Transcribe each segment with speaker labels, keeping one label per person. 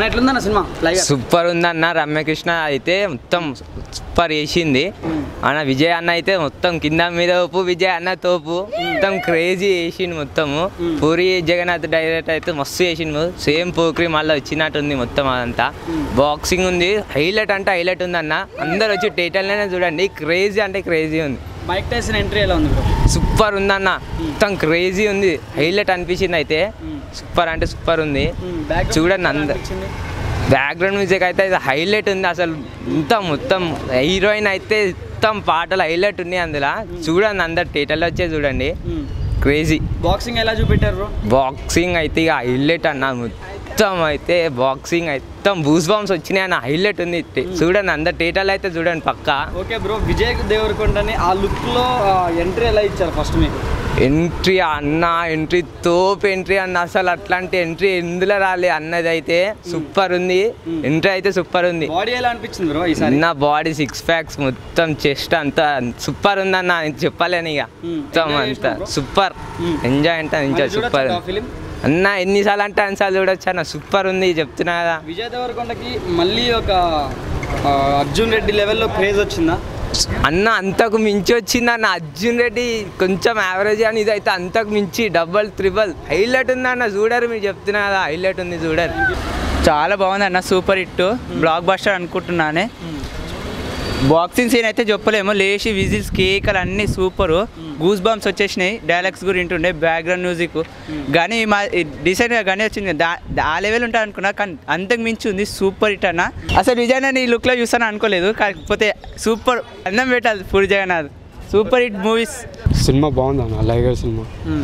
Speaker 1: ఎట్లుందన్న cinema live
Speaker 2: super ఉందన్న రమ్యకృష్ణ అయితే మొత్తం సూపర్ చేసింది అన్న విజయ్ అన్న అయితే మొత్తం కింద మీద తోపు విజయ్ అన్న తోపు మొత్తం క్రేజీ చేసిండు మొత్తము పూరి జగన్నాథ్ డైరెక్ట్ అయితే మస్తు చేసిండు సేమ్ పోక్రి మళ్ళీ వచ్చినట్టుంది మొత్తం అదంతా బాక్సింగ్ ఉంది హైలైట్ అంటే హైలైట్ ఉంది అన్న అందరు వచ్చి టైటిల్లోనే చూడండి క్రేజీ అంటే క్రేజీ ఉంది
Speaker 1: మైక్ టైసన్ ఎంట్రీ ఎలా ఉంది బ్రో
Speaker 2: సూపర్ ఉందన్న మొత్తం క్రేజీ ఉంది హైలైట్ అనిపించింది అయితే సూపర్ అంటే సూపర్ ఉంది చూడండి అందరు బ్యాక్గ్రౌండ్ మ్యూజిక్ అయితే ఇది హైలైట్ ఉంది అసలు ఇంత మొత్తం హీరోయిన్ అయితే మొత్తం పాటలు హైలైట్ ఉన్నాయి అందులో చూడండి అందరు థియేటర్లో వచ్చే చూడండి క్రేజీ
Speaker 1: బాక్సింగ్ ఎలా చూపెట్టారు బ్రో
Speaker 2: బాక్సింగ్ అయితే ఇక హైలైట్ అన్న మొత్తం అయితే బాక్సింగ్ అయితే మొత్తం బూస్ బాంబ్స్ వచ్చినాయి అన్న హైలైట్ ఉంది చూడండి అందరు థియేటర్లో అయితే చూడండి పక్కా
Speaker 1: ఓకే బ్రో విజయ్ దేవరకొండని ఆ లుక్ లో ఎంట్రీ ఎలా ఇచ్చారు ఫస్ట్ మీకు
Speaker 2: ఎంట్రీ అన్న ఎంట్రీ తోపు ఎంట్రీ అన్న అసలు అట్లాంటి ఎంట్రీ ఎందులో రాలే అన్నది అయితే సూపర్ ఉంది ఎంట్రీ అయితే సూపర్ ఉంది
Speaker 1: బాడీ ఎలా అనిపించింది బ్రో ఈసారి
Speaker 2: నా బాడీ సిక్స్ ప్యాక్స్ మొత్తం చెస్ట్ అంతా సూపర్ ఉందన్న నేను చెప్పలేను ఇక
Speaker 1: Hmm.
Speaker 2: మొత్తం
Speaker 1: Enjoy
Speaker 2: అంతా
Speaker 1: చేసినావు bro?
Speaker 2: Super
Speaker 1: Hmm.
Speaker 2: ఎంజాయ్ అంటే ఇంకా సూపర్
Speaker 1: ఫిలిం
Speaker 2: అన్న ఎన్నిసార్లు అంటే అన్నిసార్లు చూడొచ్చు అన్న సూపర్ ఉంది చెప్తున్నా కదా
Speaker 1: విజయ్ దేవరకొండకి మళ్ళీ ఒక ఆ, అర్జున్ రెడ్డి లెవెల్లో క్రేజ్ వచ్చిందా
Speaker 2: అన్న అంతకు మించి వచ్చింది అన్న అర్జున్ రెడ్డి కొంచెం యావరేజ్ అని ఇదైతే అంతకు మించి డబల్ త్రిబల్ హైలైట్ ఉంది అన్న చూడరు మీరు చెప్తున్నా కదా హైలైట్ ఉంది చూడరు
Speaker 3: చాలా బాగుంది అన్న సూపర్ హిట్ బ్లాక్ బస్టర్ అనుకుంటున్నానే బాక్సింగ్ సీన్ అయితే చెప్పలేము లేచి విజిల్స్ కేకలు అన్నీ సూపర్ గూస్ బాంబ్స్ వచ్చేసినాయి డైలాగ్స్ కూడా వింటుండే బ్యాక్గ్రౌండ్ మ్యూజిక్ కానీ మా డీసెంట్గా కానీ వచ్చింది దా ఆ లెవెల్ ఉంటుంది అనుకున్నా కానీ అంతకు మించి ఉంది సూపర్ హిట్ అన్న అసలు విజయ్ ఈ లుక్లో చూస్తాను అనుకోలేదు కాకపోతే సూపర్ అందం పెట్టాలి Puri Jagannath super hit movies
Speaker 4: సినిమా బాగుంది అన్న లైగర్ సినిమా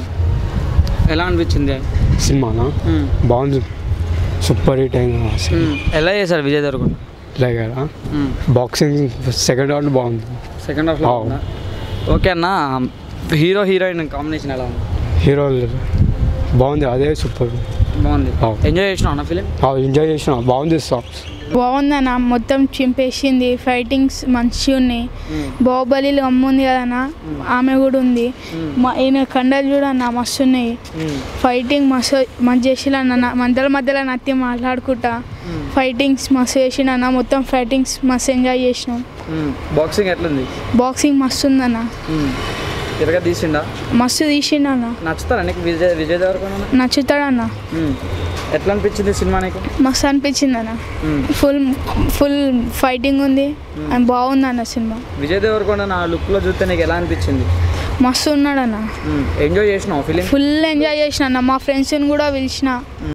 Speaker 1: ఎలా అనిపించింది
Speaker 4: సినిమానా బాగుంది సూపర్ హిట్ అయిన సినిమా
Speaker 1: ఎలా చేశారు Vijay Deverakonda
Speaker 4: Liger boxing second round బాగుంది
Speaker 1: సెకండ్ హాఫ్ లో
Speaker 4: Oh.
Speaker 1: ఉందా? ఓకే అన్న హీరో హీరోయిన్ కాంబినేషన్ ఎలా ఉంది
Speaker 4: హీరో బాగుంది అదే సూపర్
Speaker 1: బాగుంది
Speaker 4: Oh.
Speaker 1: ఎంజాయ్ చేసినావు అన్న ఫిలిం
Speaker 4: ఎంజాయ్ చేసిన బాగుంది సాంగ్స్
Speaker 5: బాగుందన్న మొత్తం చింపేసింది ఫైటింగ్స్ మంచిగా ఉన్నాయి బాహుబలిలో అమ్మ ఉంది కదన్న ఆమె కూడా ఉంది మా ఈయన కండలు చూడన్న మస్తు ఉన్నాయి ఫైటింగ్ మస్తు మంచి చేసిరన్న మధ్యలో మధ్యలో నత్తి మాట్లాడుకుంటా ఫైటింగ్స్ మస్తు చేసిండన్న మొత్తం ఫైటింగ్స్ మస్తు ఎంజాయ్ చేసినాం
Speaker 1: బాక్సింగ్ ఎట్లుంది
Speaker 5: బాక్సింగ్ మస్తు ఉందన్న
Speaker 1: తిరగా తీసిండా
Speaker 5: మస్తు తీసిండన్న
Speaker 1: నచ్చుతారా నీకు విజయ్ విజయ్ దేవరకొండ
Speaker 5: నచ్చుతాడన్న
Speaker 1: ఎట్లా అనిపించింది సినిమా నీకు
Speaker 5: మస్తు అనిపించిందన్న ఫుల్ ఫుల్ ఫైటింగ్ ఉంది అండ్ బాగుందన్న సినిమా
Speaker 1: విజయ్ దేవరకొండ నా లుక్ లో చూస్తే నీకు ఎలా అనిపించింది
Speaker 5: మస్తు ఉన్నాడన్న
Speaker 1: ఎంజాయ్ చేసినావు ఫిలిం
Speaker 5: ఫుల్ ఎంజాయ్ చేసిన అన్న మా ఫ్రెండ్స్ని కూడా పిలిచిన